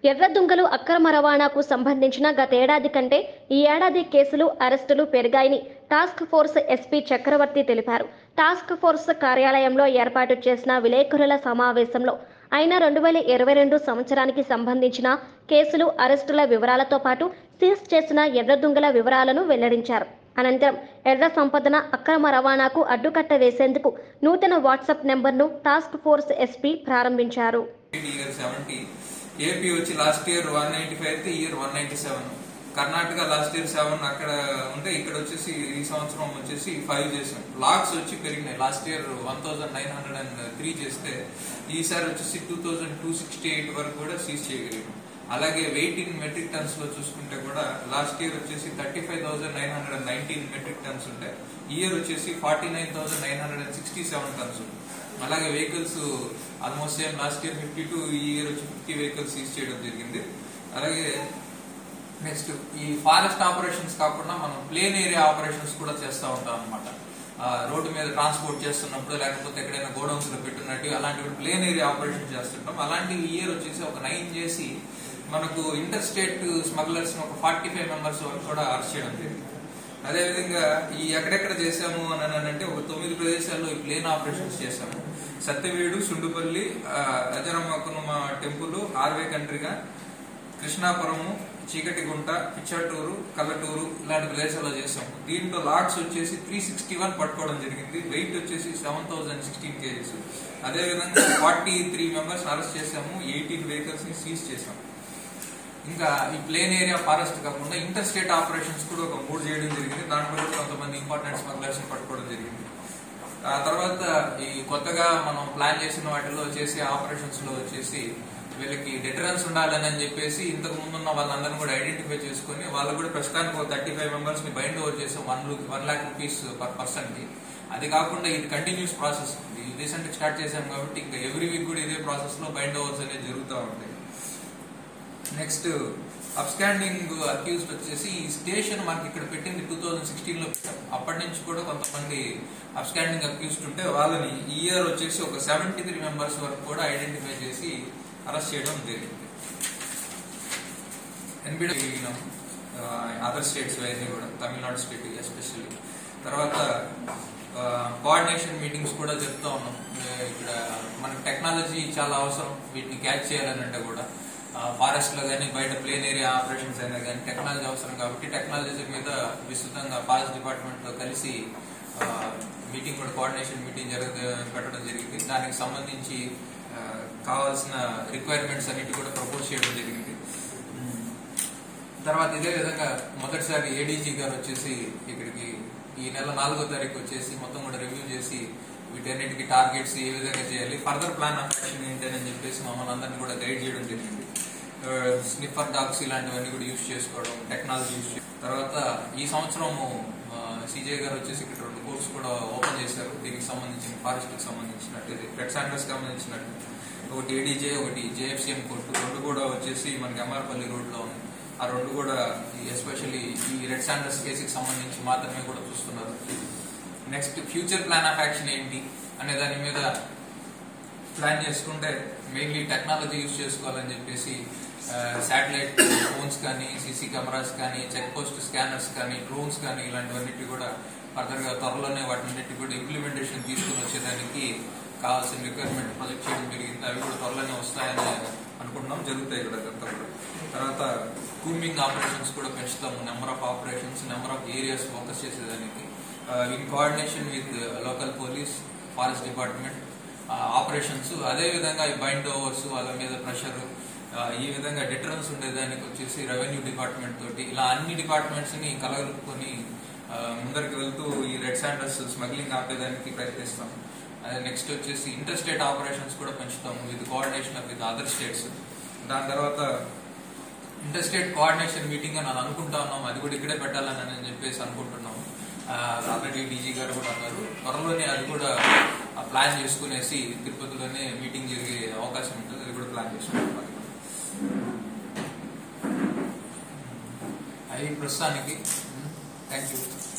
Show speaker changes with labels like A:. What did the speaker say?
A: ఎర్రదుంగలు అక్రమ రవాణాకు సంబంధించిన గతేడాది కంటే ఈ ఏడాది కేసులు అరెస్టులు పెరిగాయని టాస్క్ ఫోర్స్ ఎస్పీ చక్రవర్తి తెలిపారు టాస్క్ ఫోర్స్ కార్యాలయంలో ఏర్పాటు చేసిన విలేకరుల సమావేశంలో ఆయన రెండు వేల ఇరవై రెండు సంవత్సరానికి సంబంధించిన కేసులు అరెస్టుల వివరాలతో పాటు సీజ్ చేసిన ఎర్రదుంగల వివరాలను వెల్లడించారు అనంతరం ఎర్ర సంపదన అక్రమ రవాణాకు అడ్డుకట్ట వేసేందుకు నూతన వాట్సాప్ నెంబర్ను టాస్క్ ఫోర్స్ ఎస్పీ ప్రారంభించారు
B: ఇయర్ సెవెంటీ ఏపీ వచ్చి last year one ninety five అయితే year one ninety seven Karnataka last year seven అక్కడ ఉంటే ఇక్కడ వచ్చేసి ఈ సంవత్సరం వచ్చేసి ఫైవ్ చేసాం లాక్స్ వచ్చి పెరిగినాయి last year one thousand nine hundred and three చేస్తే ఈసారి వచ్చేసి two thousand two sixty eight వరకు కూడా సీజ్ చేయగలిగాం అలాగే వెయిట్ ఇన్ మెట్రిక్ టన్స్ లో చూసుకుంటే కూడా లాస్ట్ ఇయర్ వచ్చేసి thirty five thousand nine hundred and nineteen metric tons ఉంటే ఈ ఇయర్ వచ్చేసి forty nine thousand nine hundred and sixty seven tons ఉంది అలాగే vehicles almost same last year fifty two ఈ ఇయర్ వచ్చి ఫిఫ్టీ వెహికల్స్ సీజ్ చేయడం జరిగింది అలాగే నెక్స్ట్ ఈ ఫారెస్ట్ ఆపరేషన్స్ కాకుండా మనం ప్లేన్ ఏరియా ఆపరేషన్స్ కూడా చేస్తూ ఉంటాం అనమాట రోడ్డు మీద ట్రాన్స్పోర్ట్ చేస్తున్నప్పుడు లేకపోతే ఎక్కడైనా గోడౌన్స్ లో పెట్టినట్టు అలాంటి ప్లేన్ ఏరియా ఆపరేషన్ చేస్తుంటాం అలాంటి ఈ ఇయర్ వచ్చేసి ఒక నైన్ చేసి మనకు ఇంటర్ స్టేట్ స్మగ్లర్స్ ఒక ఫార్టీ ఫైవ్ మెంబర్స్ వరకు కూడా అరెస్ట్ చేయడం జరిగింది అదేవిధంగా ఈ ఎక్కడెక్కడ చేశాము అని అంటే ఒక తొమ్మిది ప్రదేశాల్లో ఈ ప్లేన్ ఆపరేషన్స్ చేశాము సత్యవేడు సుండుపల్లి అజరమ్మకునుమ టెంపుల్ ఆర్వే కంట్రీగా కృష్ణాపురము చీకటిగుంట పిచ్చటూరు కల్లటూరు ఇలాంటి ప్రదేశాల్లో చేసాము దీంట్లో లాట్స్ వచ్చేసి త్రీ సిక్స్టీ వన్ పట్టుకోవడం జరిగింది వెయిట్ వచ్చేసి సెవెన్ థౌసండ్ సిక్స్టీన్ కేజీస్ అదేవిధంగా ఫార్టీ త్రీ మెంబర్స్ అరెస్ట్ చేశాము ఎయిటీన్ వెహికల్స్ ని సీజ్ చేశాము ఇంకా ఈ ప్లేన్ ఏరియా ఫారెస్ట్ కాకుండా ఇంటర్ స్టేట్ ఆపరేషన్స్ కూడా ఒక మూడు చేయడం జరిగింది దాంట్లో కూడా కొంతమంది ఇంపార్టెంట్ స్మగ్లర్స్ పట్టుకోవడం జరిగింది ఆ తర్వాత ఈ కొత్తగా మనం ప్లాన్ చేసిన వాటిలో చేసే ఆపరేషన్స్ లో వచ్చేసి వీళ్ళకి డిటరెన్స్ ఉండాలని అని చెప్పేసి ఇంతకు ముందు ఉన్న వాళ్ళందరినీ కూడా ఐడెంటిఫై చేసుకుని వాళ్ళు కూడా ప్రస్తుతానికి ఒక థర్టీ ఫైవ్ మెంబర్స్ ని బైండ్ ఓవర్ చేసాం one one lakh rupees per person కి అది కాకుండా ఇది కంటిన్యూస్ ప్రాసెస్ ఇది రీసెంట్ స్టార్ట్ చేసాం కాబట్టి ఇంకా ఎవ్రీ వీక్ కూడా ఇదే ప్రాసెస్ లో బైండ్ ఓవర్స్ అనేది జరుగుతూ ఉంటాయి నెక్స్ట్ అప్స్టాండింగ్ అక్యూస్డ్ వచ్చేసి ఈ స్టేషన్ మనకి ఇక్కడ పెట్టింది టూ థౌజండ్ సిక్స్టీన్ లో పెట్టాం అప్పటి నుంచి కూడా కొంతమంది అప్స్టాండింగ్ అక్యూస్డ్ ఉంటే వాళ్ళని ఈ ఇయర్ వచ్చేసి ఒక సెవెంటీ త్రీ మెంబర్స్ వరకు కూడా ఐడెంటిఫై చేసి అరెస్ట్ చేయడం జరిగింది ఎన్బిడి అదర్ స్టేట్స్ అయితే కూడా తమిళనాడు స్టేట్ ఎస్పెషల్లీ తర్వాత కోఆర్డినేషన్ మీటింగ్స్ కూడా చెప్తా ఉన్నాం ఇక్కడ మనకి టెక్నాలజీ చాలా అవసరం వీటిని క్యాచ్ చేయాలని అంటే కూడా ఫారెస్ట్ లో కానీ బయట ప్లేన్ ఏరియా ఆపరేషన్స్ అయినా కానీ టెక్నాలజీ అవసరం కాబట్టి టెక్నాలజీ మీద విస్తృతంగా ఫారెస్ట్ డిపార్ట్మెంట్ లో కలిసి మీటింగ్ కూడా కోఆర్డినేషన్ మీటింగ్ జరగ పెట్టడం జరిగింది దానికి సంబంధించి కావాల్సిన రిక్వైర్మెంట్స్ అన్నిటి కూడా ప్రపోజ్ చేయడం జరిగింది తర్వాత ఇదే విధంగా మొదటిసారి ఏడీజీ గారు వచ్చేసి ఇక్కడికి ఈ నెల నాలుగో తారీఖు వచ్చేసి మొత్తం కూడా రివ్యూ చేసి వీటన్నిటికి టార్గెట్స్ ఏ విధంగా చేయాలి ఫర్దర్ ప్లాన్ ఆఫ్ యాక్షన్ ఏంటని చెప్పేసి మమ్మల్ని అందరినీ కూడా గైడ్ చేయడం జరిగింది స్నిఫర్ డాగ్స్ ఇలాంటివన్నీ కూడా యూజ్ చేసుకోవడం టెక్నాలజీ యూజ్ తర్వాత ఈ సంవత్సరము సిజే గారు వచ్చేసి ఇక్కడ రెండు కోర్స్ కూడా ఓపెన్ చేశారు దీనికి సంబంధించిన ఫారెస్ట్ కి సంబంధించినట్టు రెడ్ సాండర్స్ సంబంధించినట్టు ఒకటి ఏడీజే ఒకటి జేఎఫ్సిఎం కోర్టు రెండు కూడా వచ్చేసి మనకి ఎంఆర్పల్లి రోడ్ లో ఉంది ఆ రెండు కూడా ఎస్పెషల్లీ ఈ రెడ్ సాండర్స్ కేసుకి సంబంధించి మాత్రమే కూడా చూస్తున్నారు next future plan of action ఏంటి అనే దాని మీద ప్లాన్ చేసుకుంటే మెయిన్లీ టెక్నాలజీ యూజ్ చేసుకోవాలని చెప్పేసి శాటిలైట్ ఫోన్స్ కానీ సీసీ కెమెరాస్ కానీ చెక్ పోస్ట్ స్కానర్స్ కానీ డ్రోన్స్ కానీ ఇలాంటివన్నిటి కూడా ఫర్దర్ గా త్వరలోనే వాటిన్నిటి కూడా ఇంప్లిమెంటేషన్ తీసుకుని వచ్చేదానికి కావాల్సిన రిక్వైర్మెంట్ ప్రొజెక్ట్ చేయడం జరిగింది అవి కూడా త్వరలోనే వస్తాయని అనుకుంటున్నాం జరుగుతాయి ఇక్కడ అదంతా కూడా తర్వాత కూమింగ్ ఆపరేషన్స్ కూడా పెంచుతాము number of operations number of areas focus చేసేదానికి in coordination with local police forest department operations అదే విధంగా ఈ బైండ్ ఓవర్స్ వాళ్ళ మీద ప్రెషర్ ఈ విధంగా డిటరెన్స్ ఉండేదానికి వచ్చేసి రెవెన్యూ డిపార్ట్మెంట్ తోటి ఇలా అన్ని డిపార్ట్మెంట్స్ ని కలగలుపుకొని ముందరికి వెళ్తూ ఈ రెడ్ శాండర్స్ స్మగ్లింగ్ ఆపేదానికి ప్రయత్నిస్తాం అదే నెక్స్ట్ వచ్చేసి ఇంటర్ స్టేట్ ఆపరేషన్స్ కూడా పెంచుతాము with coordination with other states దాని తర్వాత ఇంటర్ స్టేట్ కోఆర్డినేషన్ మీటింగ్ అని అనుకుంటా ఉన్నాం అది కూడా ఇక్కడే పెట్టాలని అని చెప్పేసి అనుకుంటున్నాము ఆల్రెడీ డీజీ గారు కూడా అన్నారు త్వరలోనే అది కూడా ప్లాన్ చేసుకునేసి తిరుపతిలోనే మీటింగ్ జరిగే అవకాశం ఉంటుంది అది కూడా ప్లాన్ చేసుకుంటాం అవి ప్రస్తుతానికి థ్యాంక్ యూ